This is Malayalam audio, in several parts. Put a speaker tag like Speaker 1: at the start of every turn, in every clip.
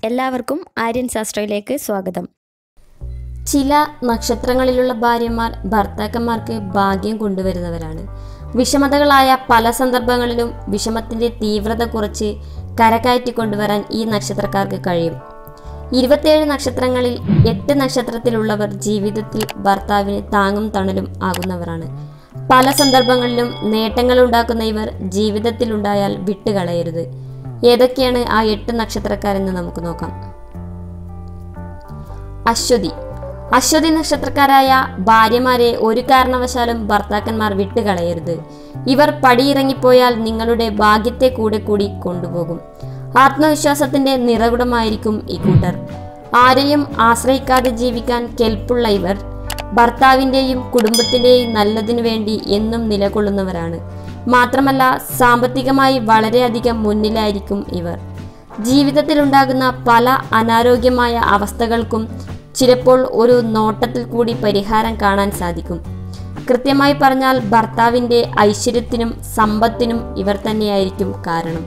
Speaker 1: എല്ലാവർക്കും ആര്യൻ ശാസ്ത്രയിലേക്ക് സ്വാഗതം
Speaker 2: ചില നക്ഷത്രങ്ങളിലുള്ള ഭാര്യമാർ ഭർത്താക്കന്മാർക്ക് ഭാഗ്യം കൊണ്ടുവരുന്നവരാണ് വിഷമതകളായ പല സന്ദർഭങ്ങളിലും വിഷമത്തിന്റെ തീവ്രത കുറച്ച് കരകയറ്റി കൊണ്ടുവരാൻ ഈ നക്ഷത്രക്കാർക്ക് കഴിയും ഇരുപത്തിയേഴ് നക്ഷത്രങ്ങളിൽ എട്ട് നക്ഷത്രത്തിലുള്ളവർ ജീവിതത്തിൽ ഭർത്താവിന് താങ്ങും തണലും ആകുന്നവരാണ് പല സന്ദർഭങ്ങളിലും നേട്ടങ്ങൾ ഉണ്ടാക്കുന്ന ഇവർ ജീവിതത്തിലുണ്ടായാൽ വിട്ടുകളയരുത് ഏതൊക്കെയാണ് ആ എട്ട് നക്ഷത്രക്കാരെന്ന് നമുക്ക് നോക്കാം അശ്വതി അശ്വതി നക്ഷത്രക്കാരായ ഭാര്യമാരെ ഒരു കാരണവശാലും ഭർത്താക്കന്മാർ വിട്ടുകളയരുത് ഇവർ പടിയിറങ്ങിപ്പോയാൽ നിങ്ങളുടെ ഭാഗ്യത്തെ കൂടെ കൂടി കൊണ്ടുപോകും ആത്മവിശ്വാസത്തിന്റെ നിറകുടമായിരിക്കും ഈ കൂട്ടർ ആരെയും ആശ്രയിക്കാതെ ജീവിക്കാൻ കെൽപ്പുള്ള ഇവർ ഭർത്താവിൻ്റെയും കുടുംബത്തിൻ്റെയും നല്ലതിനു വേണ്ടി എന്നും നിലകൊള്ളുന്നവരാണ് മാത്രമല്ല സാമ്പത്തികമായി വളരെയധികം മുന്നിലായിരിക്കും ഇവർ ജീവിതത്തിലുണ്ടാകുന്ന പല അനാരോഗ്യമായ അവസ്ഥകൾക്കും ചിലപ്പോൾ ഒരു നോട്ടത്തിൽ കൂടി പരിഹാരം കാണാൻ സാധിക്കും കൃത്യമായി പറഞ്ഞാൽ ഭർത്താവിൻ്റെ ഐശ്വര്യത്തിനും സമ്പത്തിനും ഇവർ തന്നെയായിരിക്കും കാരണം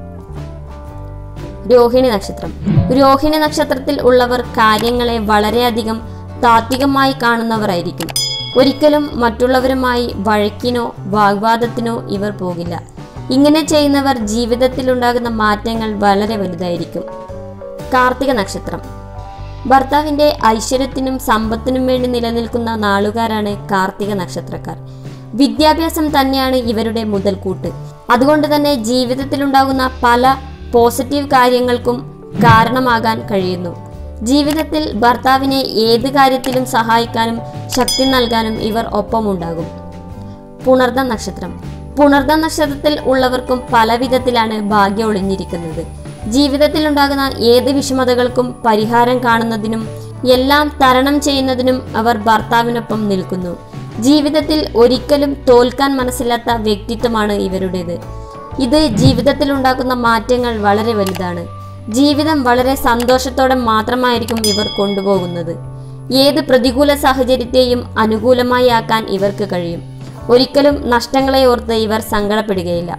Speaker 2: രോഹിണി നക്ഷത്രം രോഹിണി നക്ഷത്രത്തിൽ ഉള്ളവർ കാര്യങ്ങളെ വളരെയധികം താത്വികമായി കാണുന്നവരായിരിക്കും ഒരിക്കലും മറ്റുള്ളവരുമായി വഴക്കിനോ വാഗ്വാദത്തിനോ ഇവർ പോകില്ല ഇങ്ങനെ ചെയ്യുന്നവർ ജീവിതത്തിൽ ഉണ്ടാകുന്ന മാറ്റങ്ങൾ വളരെ വലുതായിരിക്കും കാർത്തിക നക്ഷത്രം ഭർത്താവിന്റെ ഐശ്വര്യത്തിനും സമ്പത്തിനും വേണ്ടി നിലനിൽക്കുന്ന നാളുകാരാണ് കാർത്തിക നക്ഷത്രക്കാർ വിദ്യാഭ്യാസം തന്നെയാണ് ഇവരുടെ മുതൽക്കൂട്ട് അതുകൊണ്ട് തന്നെ ജീവിതത്തിലുണ്ടാകുന്ന പല പോസിറ്റീവ് കാര്യങ്ങൾക്കും കാരണമാകാൻ കഴിയുന്നു ജീവിതത്തിൽ ഭർത്താവിനെ ഏത് കാര്യത്തിലും സഹായിക്കാനും ശക്തി നൽകാനും ഇവർ ഒപ്പമുണ്ടാകും പുണർദ നക്ഷത്രം പുണർദ നക്ഷത്രത്തിൽ ഉള്ളവർക്കും പല വിധത്തിലാണ് ഭാഗ്യം ഒളിഞ്ഞിരിക്കുന്നത് ജീവിതത്തിൽ ഉണ്ടാകുന്ന ഏത് വിഷമതകൾക്കും പരിഹാരം കാണുന്നതിനും എല്ലാം തരണം ചെയ്യുന്നതിനും അവർ ഭർത്താവിനൊപ്പം നിൽക്കുന്നു ജീവിതത്തിൽ ഒരിക്കലും തോൽക്കാൻ മനസ്സില്ലാത്ത വ്യക്തിത്വമാണ് ഇവരുടേത് ഇത് ജീവിതത്തിൽ ഉണ്ടാക്കുന്ന മാറ്റങ്ങൾ വളരെ വലുതാണ് ജീവിതം വളരെ സന്തോഷത്തോടെ മാത്രമായിരിക്കും ഇവർ കൊണ്ടുപോകുന്നത് ഏത് പ്രതികൂല സാഹചര്യത്തെയും അനുകൂലമായി ആക്കാൻ ഇവർക്ക് കഴിയും ഒരിക്കലും നഷ്ടങ്ങളെ ഓർത്ത് ഇവർ സങ്കടപ്പെടുകയില്ല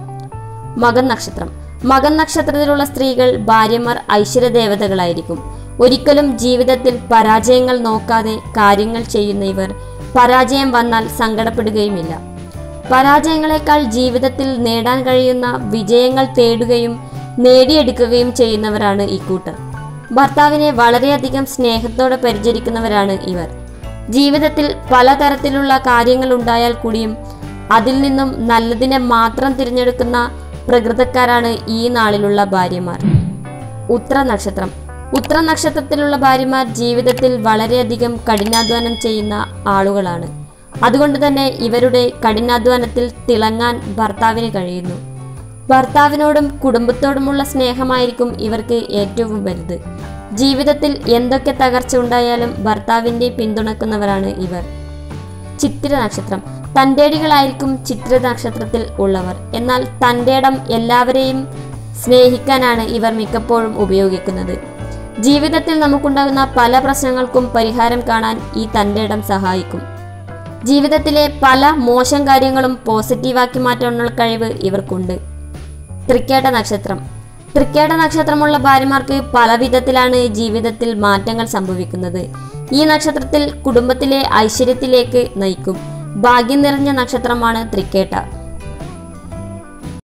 Speaker 2: മകൻ നക്ഷത്രം മകൻ നക്ഷത്രത്തിലുള്ള സ്ത്രീകൾ ഭാര്യമാർ ഐശ്വര്യദേവതകളായിരിക്കും ഒരിക്കലും ജീവിതത്തിൽ പരാജയങ്ങൾ നോക്കാതെ കാര്യങ്ങൾ ചെയ്യുന്ന ഇവർ പരാജയം വന്നാൽ സങ്കടപ്പെടുകയുമില്ല പരാജയങ്ങളെക്കാൾ ജീവിതത്തിൽ നേടാൻ കഴിയുന്ന വിജയങ്ങൾ തേടുകയും നേടിയെടുക്കുകയും ചെയ്യുന്നവരാണ് ഈ കൂട്ടർ ഭർത്താവിനെ വളരെയധികം സ്നേഹത്തോടെ പരിചരിക്കുന്നവരാണ് ഇവർ ജീവിതത്തിൽ പലതരത്തിലുള്ള കാര്യങ്ങൾ ഉണ്ടായാൽ കൂടിയും അതിൽ നിന്നും നല്ലതിനെ മാത്രം തിരഞ്ഞെടുക്കുന്ന പ്രകൃതക്കാരാണ് ഈ നാളിലുള്ള ഭാര്യമാർ ഉത്ര നക്ഷത്രം ഉത്ര നക്ഷത്രത്തിലുള്ള ഭാര്യമാർ ജീവിതത്തിൽ വളരെയധികം കഠിനാധ്വാനം ചെയ്യുന്ന ആളുകളാണ് അതുകൊണ്ട് തന്നെ ഇവരുടെ കഠിനാധ്വാനത്തിൽ തിളങ്ങാൻ ഭർത്താവിന് കഴിയുന്നു ഭർത്താവിനോടും കുടുംബത്തോടുമുള്ള സ്നേഹമായിരിക്കും ഇവർക്ക് ഏറ്റവും വലുത് ജീവിതത്തിൽ എന്തൊക്കെ തകർച്ച ഉണ്ടായാലും ഭർത്താവിൻ്റെ പിന്തുണക്കുന്നവരാണ് ഇവർ ചിത്തിര നക്ഷത്രം തൻ്റെടികളായിരിക്കും ചിത്ര നക്ഷത്രത്തിൽ ഉള്ളവർ എന്നാൽ തൻ്റെടം എല്ലാവരെയും സ്നേഹിക്കാനാണ് ഇവർ മിക്കപ്പോഴും ഉപയോഗിക്കുന്നത് ജീവിതത്തിൽ നമുക്കുണ്ടാകുന്ന പല പ്രശ്നങ്ങൾക്കും പരിഹാരം കാണാൻ ഈ തൻ്റെടം സഹായിക്കും ജീവിതത്തിലെ പല മോശം കാര്യങ്ങളും പോസിറ്റീവാക്കി മാറ്റാനുള്ള കഴിവ് ഇവർക്കുണ്ട് തൃക്കേട്ട നക്ഷത്രം തൃക്കേട്ട നക്ഷത്രമുള്ള ഭാര്യമാർക്ക് പല വിധത്തിലാണ് ജീവിതത്തിൽ മാറ്റങ്ങൾ സംഭവിക്കുന്നത് ഈ നക്ഷത്രത്തിൽ കുടുംബത്തിലെ ഐശ്വര്യത്തിലേക്ക് നയിക്കും ഭാഗ്യം നിറഞ്ഞ നക്ഷത്രമാണ് തൃക്കേട്ട